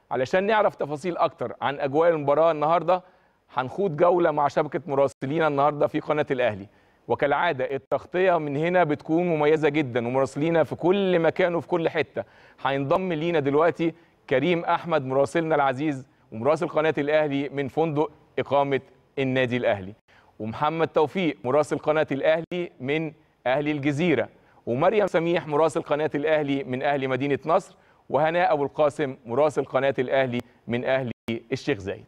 علشان نعرف تفاصيل اكتر عن اجواء المباراه النهارده هنخوض جوله مع شبكه مراسلينا النهارده في قناه الاهلي وكالعاده التغطيه من هنا بتكون مميزه جدا ومراسلينا في كل مكان وفي كل حته هينضم لينا دلوقتي كريم احمد مراسلنا العزيز ومراسل قناه الاهلي من فندق اقامه النادي الاهلي ومحمد توفيق مراسل قناه الاهلي من اهلي الجزيره ومريم سميح مراسل قناه الاهلي من اهلي مدينه نصر وهناء ابو القاسم مراسل قناه الاهلي من اهلي الشيخ زايد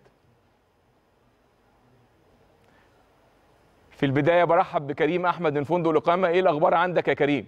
في البدايه برحب بكريم احمد من فندق الاقامه ايه الاخبار عندك يا كريم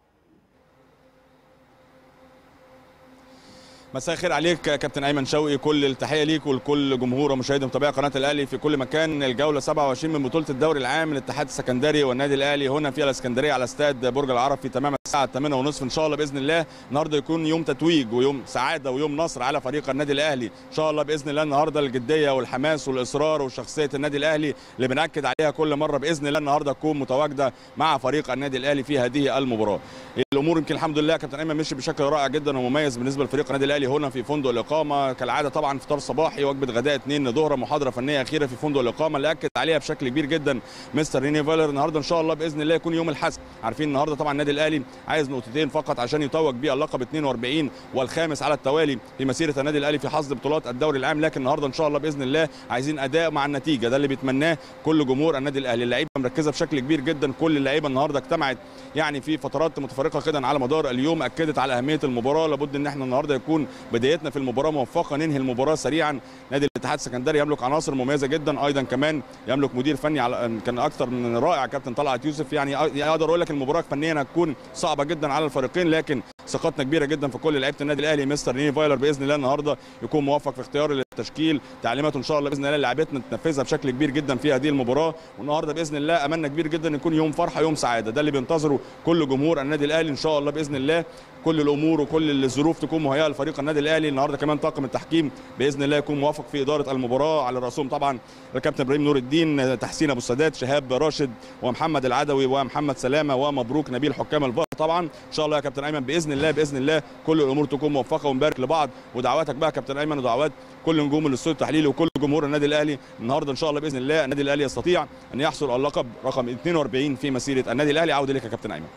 مساء الخير عليك يا كابتن ايمن شوقي كل التحيه ليك ولكل جمهور ومشاهدي ومتابعي قناه الاهلي في كل مكان الجوله 27 من بطوله الدوري العام للاتحاد السكندري والنادي الاهلي هنا في الاسكندريه على استاد برج العرب في تمام الساعه 8:30 ان شاء الله باذن الله النهارده يكون يوم تتويج ويوم سعاده ويوم نصر على فريق النادي الاهلي ان شاء الله باذن الله النهارده الجديه والحماس والاصرار وشخصيه النادي الاهلي اللي بناكد عليها كل مره باذن الله النهارده تكون متواجده مع فريق النادي الاهلي في هذه المباراه الامور يمكن الحمد لله كابتن ايمن مشي بشكل رائع جدا ومميز بالنسبه لفريق النادي الاهلي هنا في فندق الاقامه كالعاده طبعا فطار صباحي وجبه غداء اثنين ظهر محاضره فنيه اخيره في فندق الاقامه اللي اكد عليها بشكل كبير جدا مستر ريني فالر النهارده ان شاء الله باذن الله يكون يوم الحسم عارفين النهارده طبعا النادي الاهلي عايز نقطتين فقط عشان يتوج بيه اللقب 42 والخامس على التوالي في مسيره النادي الاهلي في حصد بطولات الدوري العام لكن النهارده ان شاء الله باذن الله عايزين اداء مع النتيجه ده اللي بيتمناه كل جمهور النادي الاهلي اللعيبه مركزه بشكل كبير جدا كل اللعيبه النهارده اجتمعت يعني في فترات متفرقه كده على مدار اليوم اكدت على اهميه المباراه لابد ان احنا النهارده يكون بدايتنا في المباراه موفقه ننهي المباراه سريعا نادي الاتحاد السكندري يملك عناصر مميزه جدا ايضا كمان يملك مدير فني على كان اكثر من رائع كابتن طلعت يوسف يعني اقدر اقول لك المباراه فنيا هتكون صعبه جدا على الفريقين لكن ثقتنا كبيره جدا في كل لعيبه النادي الاهلي مستر نيني فايلر باذن الله النهارده يكون موفق في اختيار التشكيل تعليماته ان شاء الله باذن الله لعيبتنا تنفذها بشكل كبير جدا في هذه المباراه والنهارده باذن الله املنا كبير جدا يكون يوم فرحه يوم سعاده ده اللي بينتظره كل جمهور النادي الاهلي ان شاء الله باذن الله كل الامور وكل الظروف تكون مهيئه لفريق النادي الاهلي النهارده كمان طاقم التحكيم باذن الله يكون موافق في اداره المباراه على راسهم طبعا الكابتن ابراهيم نور الدين تحسين ابو السادات شهاب راشد ومحمد العدوي ومحمد سلامه ومبروك نبيل حكام الفار طبعا ان شاء الله يا كابتن ايمن باذن الله باذن الله كل الامور تكون موفقه ونبارك لبعض ودعواتك بقى يا كابتن ايمن ودعوات كل نجوم الاستوديو التحليلي وكل جمهور النادي الاهلي النهارده ان شاء الله باذن الله النادي الاهلي يستطيع ان يحصل على اللقب رقم 42 في مسيره النادي الاهلي عوده لك يا كابتن ايمن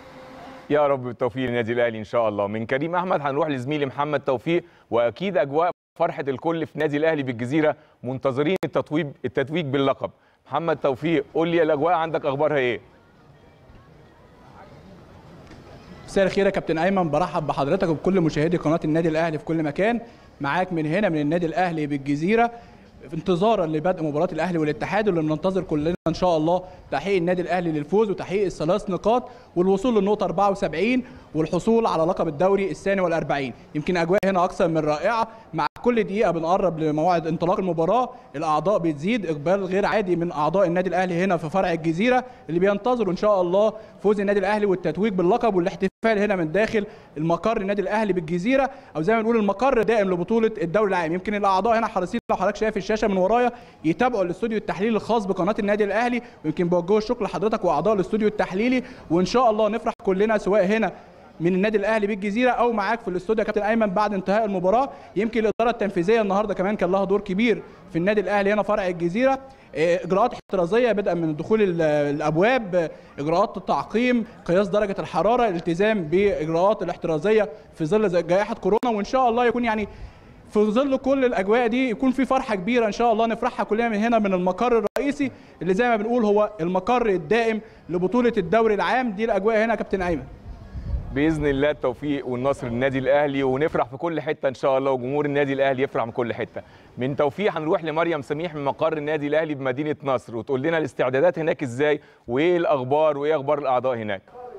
يا رب بالتوفيق للنادي الاهلي ان شاء الله من كريم احمد هنروح لزميلي محمد توفيق واكيد اجواء فرحه الكل في نادي الاهلي بالجزيره منتظرين التتويج التتويج باللقب محمد توفيق قول لي الاجواء عندك اخبارها ايه مساء الخير يا كابتن ايمن برحب بحضرتك وبكل مشاهدي قناه النادي الاهلي في كل مكان معاك من هنا من النادي الاهلي بالجزيره انتظارا لبدء مباراه الاهلي والاتحاد واللي بننتظر كلنا ان شاء الله تحقيق النادي الاهلي للفوز وتحقيق الثلاث نقاط والوصول للنقطه 74 والحصول على لقب الدوري الثاني والأربعين يمكن اجواء هنا اكثر من رائعه مع كل دقيقه بنقرب لموعد انطلاق المباراه الاعضاء بتزيد اقبال غير عادي من اعضاء النادي الاهلي هنا في فرع الجزيره اللي بينتظروا ان شاء الله فوز النادي الاهلي والتتويج باللقب والاحتفال هنا من داخل المقر النادي الاهلي بالجزيره او زي ما نقول المقر دائم لبطوله الدوري العام يمكن الاعضاء هنا حريصين لو حضرتك شايف الشاشه من ورايا يتابعوا الاستوديو التحليلي الخاص بقناه النادي الاهلي ويمكن بوجهوا الشكر لحضرتك واعضاء الاستوديو التحليلي وان شاء الله نفرح كلنا سواء هنا من النادي الاهلي بالجزيره او معاك في الاستوديو يا كابتن ايمن بعد انتهاء المباراه يمكن الاداره التنفيذيه النهارده كمان كان لها دور كبير في النادي الاهلي هنا فرع الجزيره اجراءات احترازيه بدءا من دخول الابواب اجراءات التعقيم قياس درجه الحراره الالتزام باجراءات الاحترازيه في ظل جائحه كورونا وان شاء الله يكون يعني في ظل كل الاجواء دي يكون في فرحه كبيره ان شاء الله نفرحها كلنا من هنا من المقر الرئيسي اللي زي ما بنقول هو المقر الدائم لبطوله الدوري العام دي الاجواء هنا يا كابتن ايمن باذن الله التوفيق والنصر للنادي الاهلي ونفرح في كل حته ان شاء الله وجمهور النادي الاهلي يفرح من كل حته من توفيق هنروح لمريم سميح من مقر النادي الاهلي بمدينه نصر وتقول لنا الاستعدادات هناك ازاي وايه الاخبار وايه اخبار الاعضاء هناك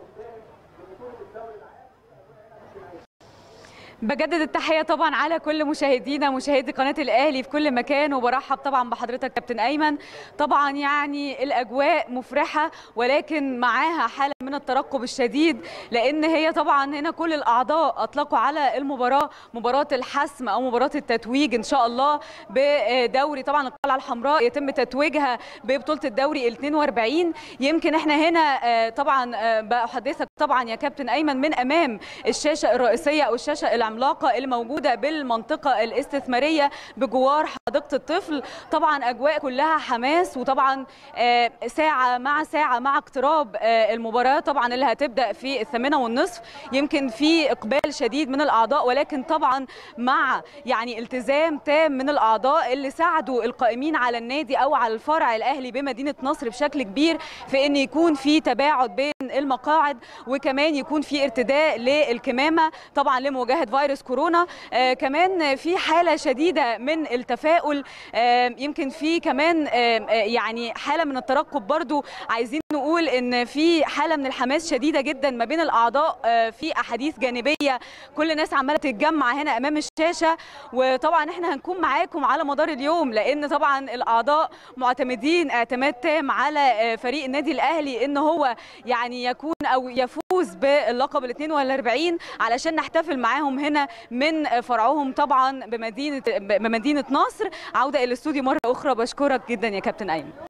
بجدد التحيه طبعا على كل مشاهدينا مشاهدي قناه الاهلي في كل مكان وبرحب طبعا بحضرتك كابتن ايمن طبعا يعني الاجواء مفرحه ولكن معاها حاله من الترقب الشديد لان هي طبعا هنا كل الاعضاء اطلقوا على المباراه مباراه الحسم او مباراه التتويج ان شاء الله بدوري طبعا القلعه الحمراء يتم تتويجها ببطوله الدوري ال 42 يمكن احنا هنا طبعا بحدثك طبعا يا كابتن ايمن من امام الشاشه الرئيسيه او الشاشه العملاقه اللي موجوده بالمنطقه الاستثماريه بجوار حديقه الطفل طبعا اجواء كلها حماس وطبعا ساعه مع ساعه مع اقتراب المباراه طبعا اللي هتبدا في الثامنه والنصف يمكن في اقبال شديد من الاعضاء ولكن طبعا مع يعني التزام تام من الاعضاء اللي ساعدوا القائمين على النادي او على الفرع الاهلي بمدينه نصر بشكل كبير في ان يكون في تباعد بين المقاعد وكمان يكون في ارتداء للكمامه طبعا لمواجهه فيروس كورونا آه كمان في حاله شديده من التفاؤل آه يمكن في كمان آه يعني حاله من الترقب برضو عايزين نقول ان في حاله من الحماس شديده جدا ما بين الاعضاء في احاديث جانبيه كل الناس عماله تتجمع هنا امام الشاشه وطبعا احنا هنكون معاكم على مدار اليوم لان طبعا الاعضاء معتمدين اعتماد تام على فريق النادي الاهلي ان هو يعني يكون او يفوز باللقب ال 42 علشان نحتفل معاهم هنا من فرعهم طبعا بمدينه بمدينه نصر عوده الى الاستوديو مره اخرى بشكرك جدا يا كابتن ايمن